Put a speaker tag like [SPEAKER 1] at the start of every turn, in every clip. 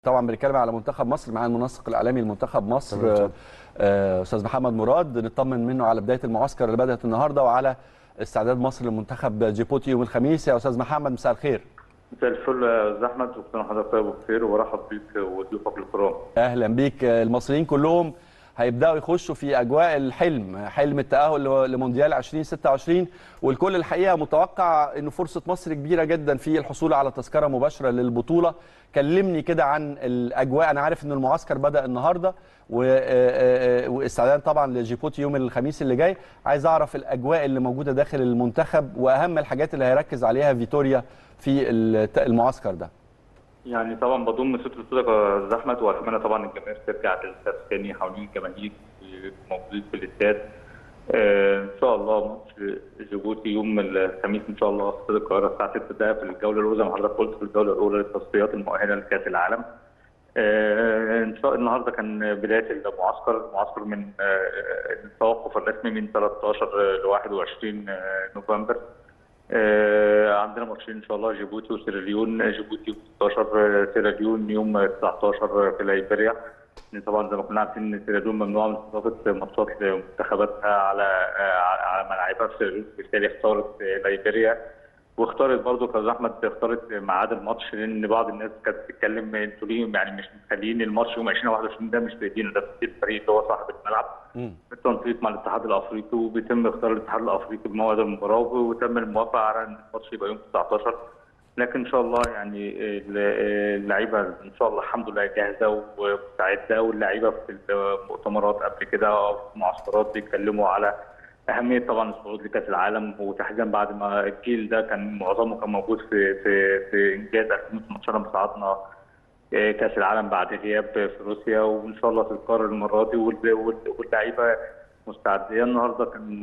[SPEAKER 1] طبعا بنتكلم على منتخب مصر مع المنسق الاعلامي لمنتخب مصر آه، آه، استاذ محمد مراد نطمن منه على بدايه المعسكر اللي بدات النهارده وعلى استعداد مصر لمنتخب جيبوتي يوم الخميس يا استاذ محمد مساء الخير
[SPEAKER 2] مساء الفل يا استاذ احمد وكل حضرتك طيب وبخير وبرحب بيك وضيوفك الكرام.
[SPEAKER 1] اهلا بيك المصريين كلهم هيبداوا يخشوا في اجواء الحلم حلم التاهل لمونديال 2026 والكل الحقيقه متوقع انه فرصه مصر كبيره جدا في الحصول على تذكره مباشره للبطوله كلمني كده عن الاجواء انا عارف ان المعسكر بدا النهارده واستعداد طبعا لجيبوتي يوم الخميس اللي جاي عايز اعرف الاجواء اللي موجوده داخل المنتخب واهم الحاجات اللي هيركز عليها فيتوريا في المعسكر ده
[SPEAKER 2] يعني طبعا بضم صوت لصوتك يا استاذ احمد واتمنى طبعا الجماهير ترجع للاستاد تاني حوالين الجماهير موجودين في الاستاد آه ان شاء الله ماتش جيبوتي يوم الخميس ان شاء الله في استاد القاهره الساعه 6 ده في الجوله الاولى زي ما حضرتك قلت في الجوله الاولى للتصفيات المؤهله لكاس العالم. آه ان شاء النهارده كان بدايه المعسكر المعسكر من آه التوقف الرسمي من 13 ل 21 نوفمبر. آه عندنا ماتشين ان شاء الله جيبوتي وسيراليون جيبوتي يوم 16 سيراليون يوم 19 في ليبيريا طبعا زي ما كنا عارفين ان سيراليون ممنوعه من استضافه ماتشات لمنتخباتها على على ملاعبها في سيراليون بالتالي اختارت ليبيريا واختارت برضه كاستاذ احمد اختارت ميعاد الماتش لان بعض الناس كانت بتتكلم انتوا ليه يعني مش مخليين الماتش يوم 20 21 ده مش بايدينا ده في الفريق اللي هو صاحب الملعب بالتنسيق مع الاتحاد الافريقي وبيتم اختيار الاتحاد الافريقي بموعد المباراه وتم الموافقه على ان الماتش يبقى يوم 19 لكن ان شاء الله يعني اللعيبه ان شاء الله الحمد لله جاهزه ومستعده واللعيبه في المؤتمرات قبل كده او في المعسكرات بيتكلموا على اهميه طبعا الصعود لكاس العالم وتحديدا بعد ما الجيل ده كان معظمه كان موجود في في في انجاز 2018 لما صعدنا كاس العالم بعد غياب في روسيا وان شاء الله تتكرر المره دي واللعيبه مستعديه النهارده كان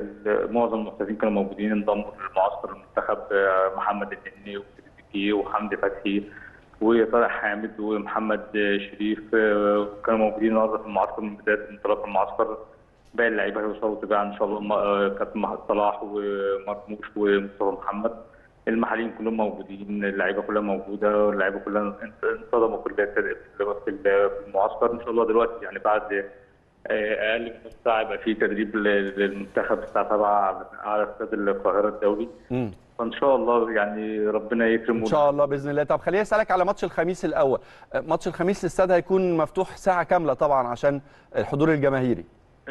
[SPEAKER 2] معظم المحترفين كانوا موجودين انضموا للمعسكر المنتخب محمد النني وتريزيجيه وحمدي فتحي وطارق حامد ومحمد شريف كانوا موجودين النهارده في المعسكر من بدايه انطلاق المعسكر باقي اللعيبه هيوصلوا تباعا ان شاء الله كابتن صلاح ومرموش ومصطفى محمد المحليين كلهم موجودين اللعيبه كلها موجوده اللعيبه كلها انصدموا كلها في المعسكر ان شاء الله دلوقتي يعني بعد اقل من نص ساعه يبقى في تدريب للمنتخب الساعه 7 على استاد القاهره الدولي م. فان شاء الله يعني ربنا يكرم
[SPEAKER 1] ان شاء الله باذن الله طب خليني اسالك على ماتش الخميس الاول ماتش الخميس الاستاد هيكون مفتوح ساعه كامله طبعا عشان الحضور الجماهيري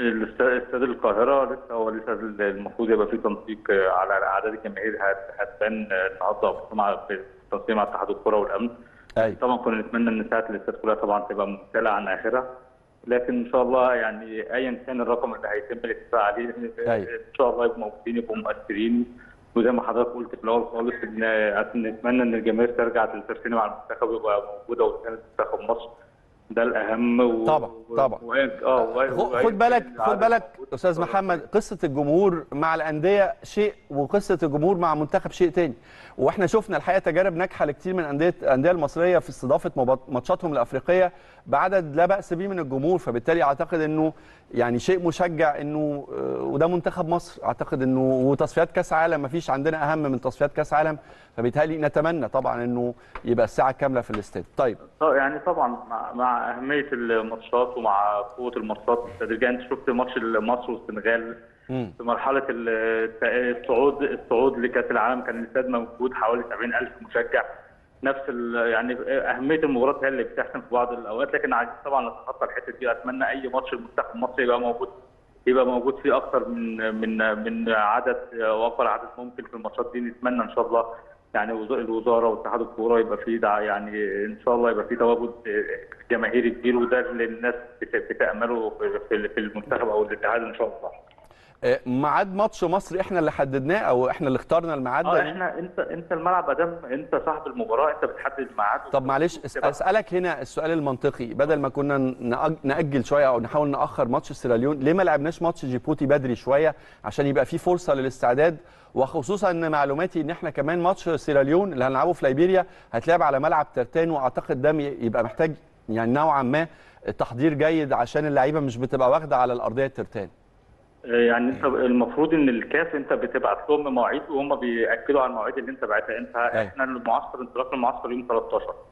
[SPEAKER 2] استاد القاهره لسه هو لسه المفروض يبقى في تنسيق على اعداد الجماهير هتبان النهارده مع التنسيق مع اتحاد الكره والامن
[SPEAKER 1] أي.
[SPEAKER 2] طبعا كنا نتمنى ان ساعه الاستاد كلها طبعا تبقى ممتلئه عن اخرها لكن ان شاء الله يعني ايا كان الرقم اللي هيتم الاتفاق عليه
[SPEAKER 1] أي.
[SPEAKER 2] ان شاء الله يبقوا موجودين يبقوا مؤثرين وزي ما حضرتك قلت في الاول خالص ان نتمنى ان الجماهير ترجع تلتزم مع المنتخب ويبقى موجوده وتساند منتخب مصر ده الاهم و...
[SPEAKER 1] طبعا طبعا
[SPEAKER 2] و... اه و...
[SPEAKER 1] خد بالك خد بالك استاذ محمد قصه الجمهور مع الانديه شيء وقصه الجمهور مع منتخب شيء تاني واحنا شفنا الحقيقه تجارب ناجحه لكتير من انديه الانديه المصريه في استضافه ماتشاتهم الافريقيه بعدد لا باس به من الجمهور فبالتالي اعتقد انه يعني شيء مشجع انه وده منتخب مصر اعتقد انه وتصفيات كاس عالم ما فيش عندنا اهم من تصفيات كاس عالم فبالتالي نتمنى طبعا انه يبقى الساعه كامله في الاستاد طيب
[SPEAKER 2] يعني طبعا مع, مع اهميه الماتشات ومع قوه الماتشات تدريجيا انت شفت ماتش مصر والسنغال في مرحله الصعود الصعود لكاس العالم كان الاستاد موجود حوالي 70000 مشجع نفس يعني اهميه المباراه هي اللي بتحسن في بعض الاوقات لكن عايزين طبعا نتخطى الحته دي اتمنى اي ماتش المنتخب المصري يبقى موجود يبقى موجود فيه اكثر من من من عدد او اكبر عدد ممكن في الماتشات دي نتمنى ان شاء الله يعني الوزاره واتحاد الكوره يبقى فيه يعني ان شاء الله يبقى فيه تواجد جماهيري كبير وده اللي الناس بتامله في المنتخب او الاتحاد ان شاء الله.
[SPEAKER 1] ميعاد ماتش مصر احنا اللي حددناه او احنا اللي اخترنا الميعاد
[SPEAKER 2] اه احنا انت انت الملعب ادام انت صاحب المباراه انت بتحدد الميعاد
[SPEAKER 1] طب معلش اسالك هنا السؤال المنطقي بدل ما كنا ناجل شويه او نحاول ناخر ماتش سيراليون ليه ما لعبناش ماتش جيبوتي بدري شويه عشان يبقى في فرصه للاستعداد وخصوصا ان معلوماتي ان احنا كمان ماتش سيراليون اللي هنلعبه في ليبيريا هتلعب على ملعب ترتان واعتقد ده يبقى محتاج يعني نوعا ما تحضير جيد عشان اللعيبه مش بتبقى واخده على الارضيه الترتان
[SPEAKER 2] يعني انت المفروض ان الكاف انت بتبعت لهم مواعيد وهم بياكدوا على المواعيد اللي انت بعتها انت احنا المعسكر انطلاق المعسكر يوم 13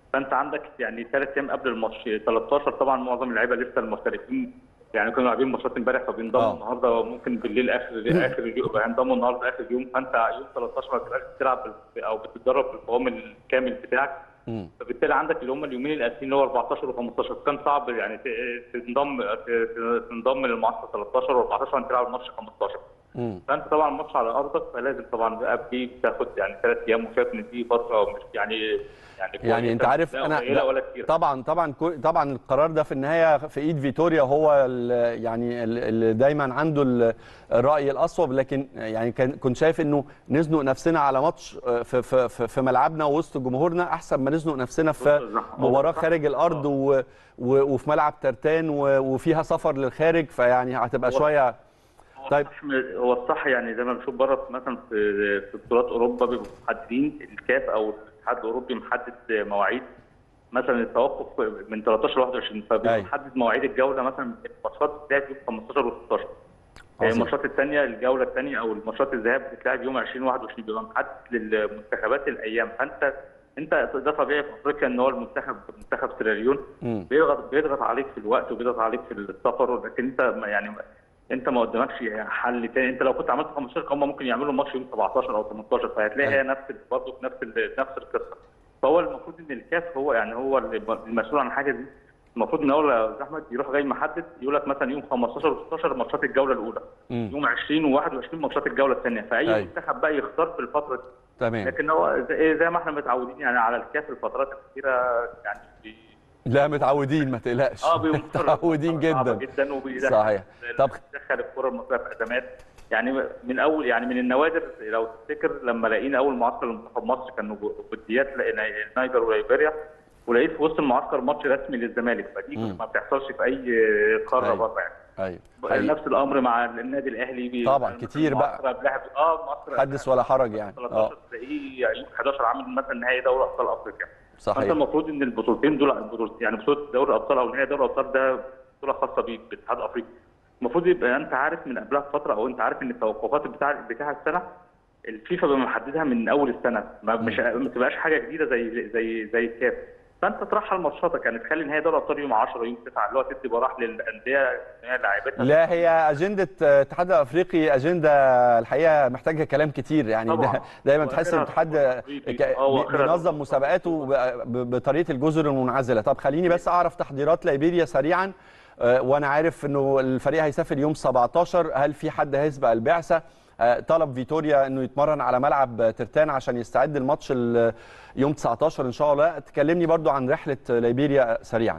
[SPEAKER 2] فانت عندك يعني ثلاث ايام قبل الماتش 13 طبعا معظم اللعيبه لسه المحترفين يعني كانوا لاعبين ماتشات امبارح فبينضموا
[SPEAKER 1] آه.
[SPEAKER 2] النهارده ممكن بالليل اخر اخر اليوم هينضموا النهارده اخر اليوم فانت يوم 13 ما بتبقاش بتلعب بال- او بتتدرب بالقوام الكامل بتاعك
[SPEAKER 1] مم.
[SPEAKER 2] فبالتالي عندك اللي هم اليومين الاساسيين اللي هو 14 و15 كان صعب يعني ت- تنضم ت- تنضم للمعسكر 13 و14 وانت تلعب الماتش 15
[SPEAKER 1] مم.
[SPEAKER 2] فانت طبعا الماتش على ارضك فلازم طبعا بقى فيه بتاخد يعني ثلاث ايام وشايف ان دي فتره مش يعني يعني
[SPEAKER 1] يعني انت
[SPEAKER 2] كويسة،
[SPEAKER 1] عارف
[SPEAKER 2] لا
[SPEAKER 1] انا
[SPEAKER 2] قليله
[SPEAKER 1] لا،
[SPEAKER 2] ولا كتير
[SPEAKER 1] طبعا طبعا كو- طبعا القرار ده في النهايه في ايد فيتوريا هو ال- يعني ال- اللي دايما عنده ال- الراي الاصوب لكن يعني كان كنت شايف انه نزنق نفسنا على ماتش آه، في في في, في ملعبنا ووسط جمهورنا احسن ما نزنق نفسنا في
[SPEAKER 2] بالظبط. هو
[SPEAKER 1] مباراه
[SPEAKER 2] صح.
[SPEAKER 1] خارج الارض و و وفي ملعب ترتان و- وفيها سفر للخارج فيعني هتبقى
[SPEAKER 2] هو-
[SPEAKER 1] شويه
[SPEAKER 2] هو
[SPEAKER 1] طيب.
[SPEAKER 2] الصح هو الصح يعني زي ما بنشوف بره مثلا في في بطولات اوروبا بيبقوا محددين الكاف او الاتحاد الاوروبي محدد مواعيد مثلا التوقف من 13 ل 21 فبيبقى
[SPEAKER 1] أيوة.
[SPEAKER 2] محدد مواعيد الجوله مثلا الماتشات بتتلعب يوم 15 و 16
[SPEAKER 1] عظيم.
[SPEAKER 2] الماتشات الثانيه الجوله الثانيه او الماتشات الذهاب بتتلعب يوم 20 21 بيبقى محدد للمنتخبات الايام فانت انت ده طبيعي في افريقيا ان هو المنتخب منتخب سيراليون
[SPEAKER 1] مم.
[SPEAKER 2] بيضغط بيضغط عليك في الوقت وبيضغط عليك في السفر لكن انت ما- يعني انت ما قدامكش حل تاني انت لو كنت عملت 15 هم ممكن يعملوا ماتش يوم 17 او 18 فهتلاقي هي نفس ال- برضه في نفس ال- نفس القصه فهو المفروض ان الكاف هو يعني هو اللي المسؤول عن الحاجه دي المفروض من اول يا احمد يروح جاي محدد يقول لك مثلا يوم 15 و 16 ماتشات الجوله الاولى
[SPEAKER 1] مم.
[SPEAKER 2] يوم 20 و21 ماتشات الجوله الثانيه فاي
[SPEAKER 1] أيوة.
[SPEAKER 2] منتخب بقى يختار في الفتره دي
[SPEAKER 1] تمام
[SPEAKER 2] لكن هو زي, زي ما احنا متعودين يعني على الكاف الفترات الاخيره يعني بي-
[SPEAKER 1] لا متعودين ما تقلقش
[SPEAKER 2] اه بيبقوا
[SPEAKER 1] متعودين
[SPEAKER 2] صعبة
[SPEAKER 1] جدا
[SPEAKER 2] جدا وبيدخل
[SPEAKER 1] صحيح. طب-
[SPEAKER 2] دخل الكره المصريه في ازمات يعني من اول يعني من النوادر لو تفتكر لما لقينا اول معسكر لمنتخب مصر كانوا وديات لقينا النيجر وليبيريا ولقيت في وسط المعسكر ماتش رسمي للزمالك فدي
[SPEAKER 1] مم.
[SPEAKER 2] ما بتحصلش في اي قاره
[SPEAKER 1] أيوة.
[SPEAKER 2] بره يعني
[SPEAKER 1] ايوه حقيقي.
[SPEAKER 2] نفس الامر مع النادي الاهلي بي-
[SPEAKER 1] طبعاً، كتير بقى.
[SPEAKER 2] معسكر قبلها ب- اه معسكر
[SPEAKER 1] حدث ولا حرج يعني اه
[SPEAKER 2] 13 تلاقيه يوم 11 عامل مثلا نهائي دوري ابطال افريقيا فانت
[SPEAKER 1] صحيح
[SPEAKER 2] المفروض ان البطولتين دول البطولت يعني بطوله دوري الابطال او نهائي دوري الابطال ده بطوله خاصه بيك بالاتحاد الافريقي المفروض يبقى انت عارف من قبلها بفتره او انت عارف ان التوقفات بتاع بتاع السنه الفيفا بيبقى محددها من اول السنه ما مش ما تبقاش حاجه جديده زي زي زي الكاف فانت ترحل ماتشاتك يعني تخلي نهائي دوري الابطال يوم 10 يوم 9 اللي هو تدي براح للانديه ان هي لاعبتها
[SPEAKER 1] لا هي اجنده الاتحاد الافريقي اجنده الحقيقه محتاجه كلام كتير يعني
[SPEAKER 2] طبعاً.
[SPEAKER 1] دا دايما تحس ان
[SPEAKER 2] وآخرها
[SPEAKER 1] الاتحاد
[SPEAKER 2] الأفريقي.
[SPEAKER 1] ك-
[SPEAKER 2] آه، وآخرها
[SPEAKER 1] بينظم مسابقاته ب- ب- بطريقه الجزر المنعزله طب خليني بس اعرف تحضيرات ليبيريا سريعا آه، وانا عارف انه الفريق هيسافر يوم 17 هل في حد هيسبق البعثه آه، طلب فيتوريا انه يتمرن على ملعب ترتان عشان يستعد الماتش ال- يوم 19 ان شاء الله تكلمني برضو عن رحله ليبيريا سريعا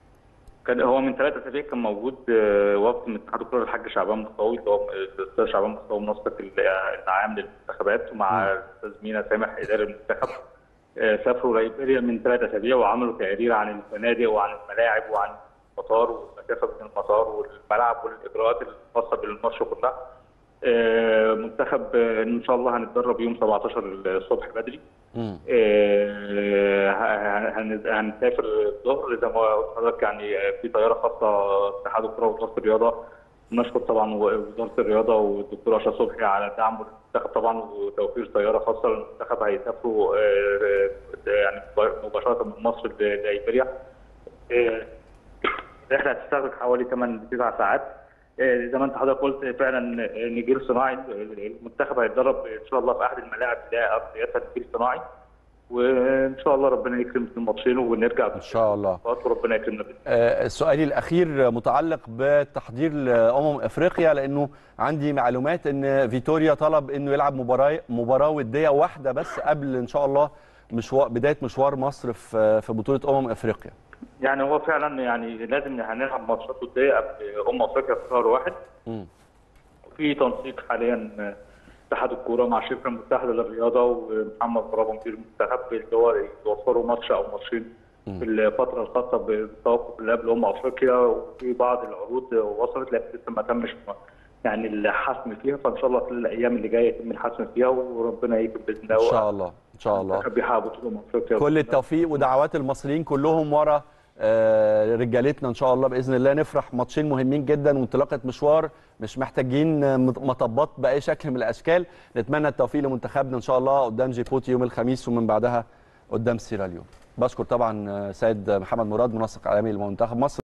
[SPEAKER 2] كان هو من ثلاثة اسابيع كان موجود آه، وفد من اتحاد الكره الحاج شعبان مصطفى اللي هو الاستاذ شعبان مصطفى منسق العام للمنتخبات ومع الاستاذ مينا سامح اداري المنتخب آه، سافروا ليبيريا من ثلاثة اسابيع وعملوا تقرير عن الفنادق وعن الملاعب وعن المطار والمسافه بين المطار والملعب والاجراءات الخاصه بالماتش كلها آه، منتخب آه، ان شاء الله هنتدرب يوم 17 الصبح بدري
[SPEAKER 1] مم.
[SPEAKER 2] آه، ه- هن- هنسافر الظهر زي ما قلت لحضرتك يعني في طياره خاصه اتحاد الكره ووزاره الرياضه نشكر طبعا وزاره الرياضه والدكتور اشرف صبحي على دعم المنتخب طبعا وتوفير طياره خاصه للمنتخب هيسافروا آه، آه، يعني مباشره من مصر لليبيريا آه، الرحله هتستغرق حوالي 8 9 ساعات آه، زي ما انت حضرتك قلت فعلا آه، نجيل صناعي المنتخب هيتدرب ان شاء الله في احد الملاعب اللي هي ارضيتها نجيل صناعي وان شاء الله ربنا يكرم في الماتشين ونرجع
[SPEAKER 1] ان شاء الله
[SPEAKER 2] وربنا يكرمنا بإذن
[SPEAKER 1] آه، سؤالي الاخير متعلق بتحضير لامم افريقيا لانه عندي معلومات ان فيتوريا طلب انه يلعب مباراه مباراه وديه واحده بس قبل ان شاء الله مشوار بدايه مشوار مصر في في بطوله امم افريقيا
[SPEAKER 2] يعني هو فعلا يعني لازم هنلعب ماتشات وديه قبل امم افريقيا في شهر واحد
[SPEAKER 1] مم.
[SPEAKER 2] في تنسيق حاليا آه، اتحاد الكوره مع الشركه المتحده للرياضه ومحمد برافو مدير المنتخب اللي هو يوفروا ماتش او ماتشين في الفتره الخاصه بالتوقف اللي قبل امم افريقيا وفي بعض العروض وصلت لكن لسه ما تمش يعني الحسم فيها فان شاء الله في الايام اللي جايه يتم الحسم فيها وربنا يكرم باذن الله
[SPEAKER 1] ان شاء الله ان شاء الله
[SPEAKER 2] المنتخب بيحقق بطوله امم افريقيا
[SPEAKER 1] كل التوفيق ودعوات المصريين كلهم ورا آه، رجالتنا ان شاء الله باذن الله نفرح ماتشين مهمين جدا وانطلاقه مشوار مش محتاجين آه، مطبات باي شكل من الاشكال نتمنى التوفيق لمنتخبنا ان شاء الله قدام جيبوتي يوم الخميس ومن بعدها قدام سيراليون بشكر طبعا سيد محمد مراد منسق اعلامي لمنتخب مصر